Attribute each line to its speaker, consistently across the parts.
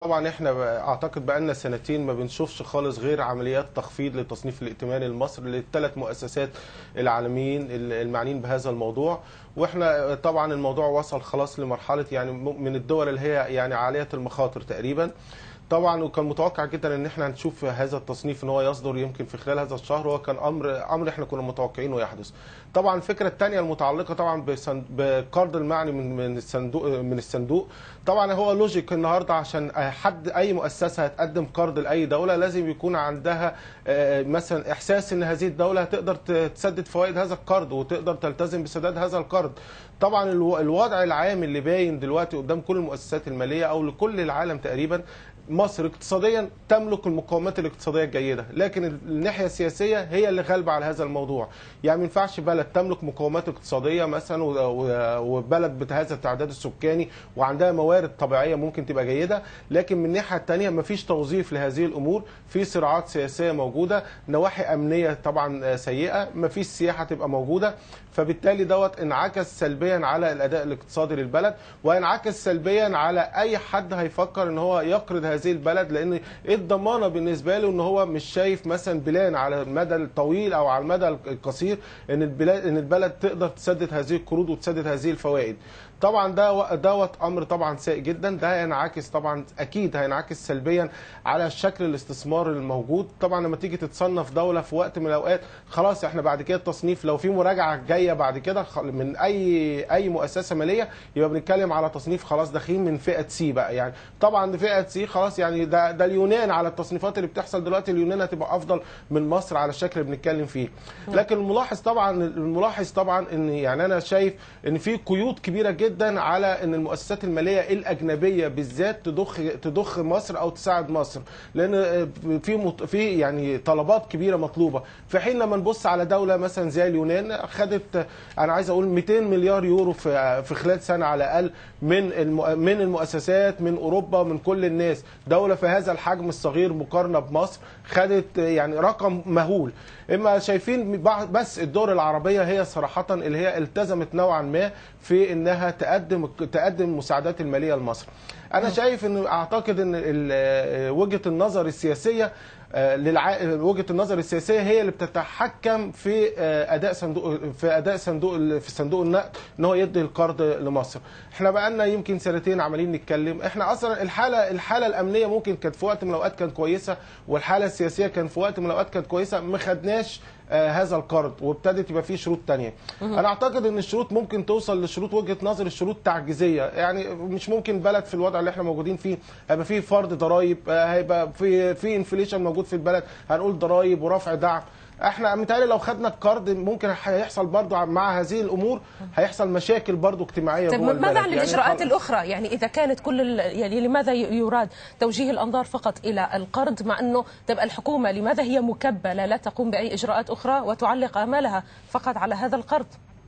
Speaker 1: طبعا احنا ب- اعتقد بقالنا سنتين ما بنشوفش خالص غير عمليات تخفيض للتصنيف الائتماني لمصر للثلاث مؤسسات العالميين ال- المعنيين بهذا الموضوع واحنا طبعا الموضوع وصل خلاص لمرحله يعني م- من الدول اللي هي يعني عاليه المخاطر تقريبا طبعا وكان متوقع جدا ان احنا هنشوف هذا التصنيف ان هو يصدر يمكن في خلال هذا الشهر وهو كان امر امر احنا كنا متوقعينه يحدث. طبعا الفكره الثانيه المتعلقه طبعا بسن- بقرض المعني من من الصندوق من الصندوق طبعا هو لوجيك النهارده عشان حد اي مؤسسه هتقدم قرض لاي دوله لازم يكون عندها آه، مثلا احساس ان هذه الدوله هتقدر ت- تسدد فوائد هذا القرض وتقدر تلتزم بسداد هذا القرض. طبعا الو- الوضع العام اللي باين دلوقتي قدام كل المؤسسات الماليه او لكل العالم تقريبا مصر اقتصاديا تملك المقومات الاقتصاديه الجيده لكن الناحيه السياسيه هي اللي غالبه على هذا الموضوع يعني ما ينفعش بلد تملك مقومات اقتصاديه مثلا و- و- وبلد بهذا التعداد السكاني وعندها موارد طبيعيه ممكن تبقى جيده لكن من الناحيه الثانيه ما فيش توظيف لهذه الامور في صراعات سياسيه موجوده نواحي امنيه طبعا سيئه ما فيش سياحه تبقى موجوده فبالتالي دوت انعكس سلبيا على الاداء الاقتصادي للبلد وانعكس سلبيا على اي حد هيفكر ان هو يقرض هذه البلد لان ايه الضمانه بالنسبه له ان هو مش شايف مثلا بلان على المدى الطويل او على المدى القصير ان البلاد ان البلد تقدر تسدد هذه القروض وتسدد هذه الفوائد طبعا ده دوت امر طبعا سيء جدا ده هينعكس طبعا اكيد هينعكس سلبيا على شكل الاستثمار الموجود طبعا لما تيجي تتصنف دوله في وقت من الاوقات خلاص احنا بعد كده التصنيف لو في مراجعه جايه بعد كده خ- من اي اي مؤسسه ماليه يبقى بنتكلم على تصنيف خلاص داخلين من فئه سي بقى يعني طبعا فئه سي خلاص يعني ده ده اليونان على التصنيفات اللي بتحصل دلوقتي اليونان هتبقى افضل من مصر على الشكل اللي بنتكلم فيه لكن الملاحظ طبعا الملاحظ طبعا ان يعني انا شايف ان في قيود كبيره جدا على ان المؤسسات الماليه الاجنبيه بالذات تضخ تضخ مصر او تساعد مصر لان في مط- في يعني طلبات كبيره مطلوبه في حين لما نبص على دوله مثلا زي اليونان خدت انا عايز اقول 200 مليار يورو في في خلال سنه على الاقل من الم- من المؤسسات من اوروبا من كل الناس دوله في هذا الحجم الصغير مقارنه بمصر خدت يعني رقم مهول اما شايفين بعض- بس الدول العربيه هي صراحه اللي هي التزمت نوعا ما في انها تقدم تقدم المساعدات الماليه لمصر انا شايف ان اعتقد ان ال- وجهه النظر السياسيه آه، للع... وجهه النظر السياسيه هي اللي بتتحكم في آه، اداء صندوق في اداء صندوق ال- في صندوق النقد ان هو يدي القرض لمصر احنا بقالنا يمكن سنتين عمالين نتكلم احنا اصلا الحاله الحاله الامنيه ممكن كانت في وقت من الاوقات كانت كويسه والحاله السياسيه كان في وقت من الاوقات كانت كويسه ما خدناش آه، هذا القرض وابتدت يبقى فيه شروط تانية انا اعتقد ان الشروط ممكن توصل لشروط وجهه نظر الشروط تعجيزيه يعني مش ممكن بلد في الوضع اللي احنا موجودين فيه هيبقى فيه فرض ضرائب آه، هيبقى في في انفليشن موجود في البلد هنقول ضرائب ورفع دعم احنا متهيألي لو خدنا القرض ممكن هيحصل برضو مع هذه الامور هيحصل مشاكل برضو اجتماعيه
Speaker 2: طيب
Speaker 1: جوه البلد
Speaker 2: ماذا عن
Speaker 1: يعني
Speaker 2: الاجراءات
Speaker 1: خلاص.
Speaker 2: الاخرى يعني اذا كانت كل ال- يعني لماذا ي- يراد توجيه الانظار فقط الى القرض مع انه تبقى الحكومه لماذا هي مكبله لا تقوم باي اجراءات اخرى وتعلق امالها فقط على هذا القرض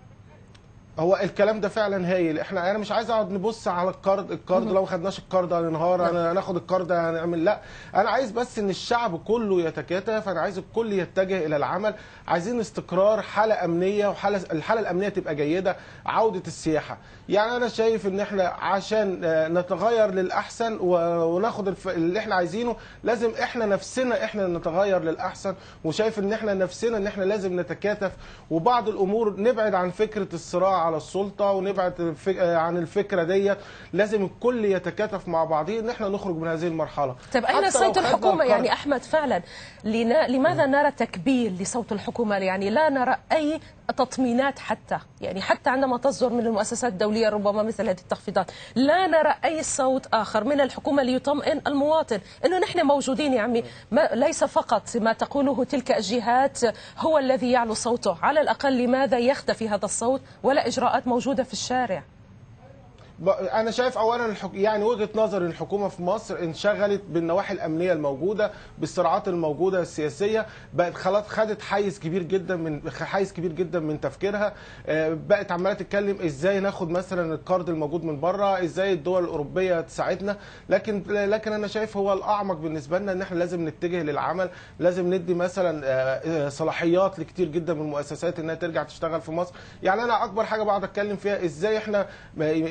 Speaker 1: هو الكلام ده فعلا هايل احنا انا مش عايز اقعد نبص على القرض القرض لو ما خدناش القرض هننهار انا هناخد القرض هنعمل لا انا عايز بس ان الشعب كله يتكاتف انا عايز الكل يتجه الى العمل عايزين استقرار حاله امنيه وحاله الحاله الامنيه تبقى جيده عوده السياحه يعني انا شايف ان احنا عشان آه، نتغير للاحسن و- وناخد الف... اللي احنا عايزينه لازم احنا نفسنا احنا نتغير للاحسن وشايف ان احنا نفسنا ان احنا لازم نتكاتف وبعض الامور نبعد عن فكره الصراع على السلطه ونبعد الفك... آه، عن الفكره ديت لازم الكل يتكاتف مع بعضيه ان احنا نخرج من هذه المرحله
Speaker 2: طيب
Speaker 1: حتى
Speaker 2: اين
Speaker 1: لو
Speaker 2: صوت
Speaker 1: خدنا
Speaker 2: الحكومه
Speaker 1: القرض.
Speaker 2: يعني احمد فعلا لنا لماذا نرى تكبير لصوت الحكومه يعني لا نرى اي تطمينات حتى يعني حتى عندما تصدر من المؤسسات الدوليه ربما مثل هذه التخفيضات لا نرى اي صوت اخر من الحكومه ليطمئن المواطن انه نحن موجودين يا عمي ما ليس فقط ما تقوله تلك الجهات هو الذي يعلو صوته على الاقل لماذا يختفي هذا الصوت ولا اجراءات موجوده في الشارع
Speaker 1: ب- انا شايف اولا الحك... يعني وجهه نظر الحكومه في مصر انشغلت بالنواحي الامنيه الموجوده بالصراعات الموجوده السياسيه بقت خلاص خدت حيز كبير جدا من حيز كبير جدا من تفكيرها آه، بقت عماله تتكلم ازاي ناخد مثلا القرض الموجود من بره ازاي الدول الاوروبيه تساعدنا لكن لكن انا شايف هو الاعمق بالنسبه لنا ان احنا لازم نتجه للعمل لازم ندي مثلا آه، آه، صلاحيات لكتير جدا من المؤسسات انها ترجع تشتغل في مصر يعني انا اكبر حاجه بقعد اتكلم فيها ازاي احنا ما- غير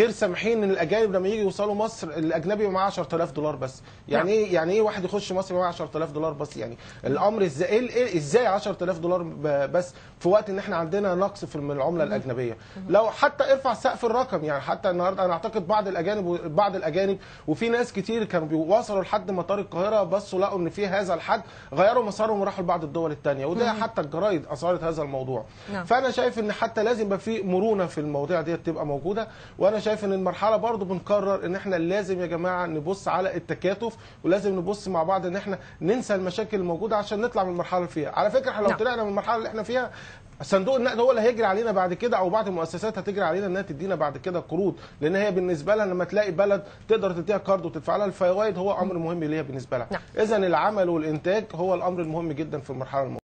Speaker 1: غير سامحين ان الاجانب لما يجي يوصلوا مصر الاجنبي معاه 10000 دولار بس يعني ايه يعني ايه واحد يخش مصر معاه 10000 دولار بس يعني الامر ازاي إيه- إيه- ازاي 10000 دولار ب- بس في وقت ان احنا عندنا نقص في من العمله الاجنبيه لو حتى ارفع سقف الرقم يعني حتى النهارده انا اعتقد بعض الاجانب بعض الاجانب وفي ناس كتير كانوا بيوصلوا لحد مطار القاهره بصوا لقوا ان في هذا الحد غيروا مسارهم وراحوا لبعض الدول الثانيه وده حتى الجرايد اثارت هذا الموضوع
Speaker 2: نعم.
Speaker 1: فانا شايف ان حتى لازم يبقى في مرونه في المواضيع دي تبقى موجوده وانا شايف ان المرحله برضو بنقرر ان احنا لازم يا جماعه نبص على التكاتف ولازم نبص مع بعض ان احنا ننسى المشاكل الموجوده عشان نطلع من المرحله اللي فيها على فكره احنا لو
Speaker 2: نعم.
Speaker 1: طلعنا من المرحله اللي احنا فيها صندوق النقد هو اللي هيجري علينا بعد كده او بعض المؤسسات هتجري علينا انها تدينا بعد كده قروض لان هي بالنسبه لها لما تلاقي بلد تقدر تديها قرض وتدفع لها الفوائد هو امر مهم ليها بالنسبه لها
Speaker 2: نعم.
Speaker 1: اذا العمل والانتاج هو الامر المهم جدا في المرحله المقبلة.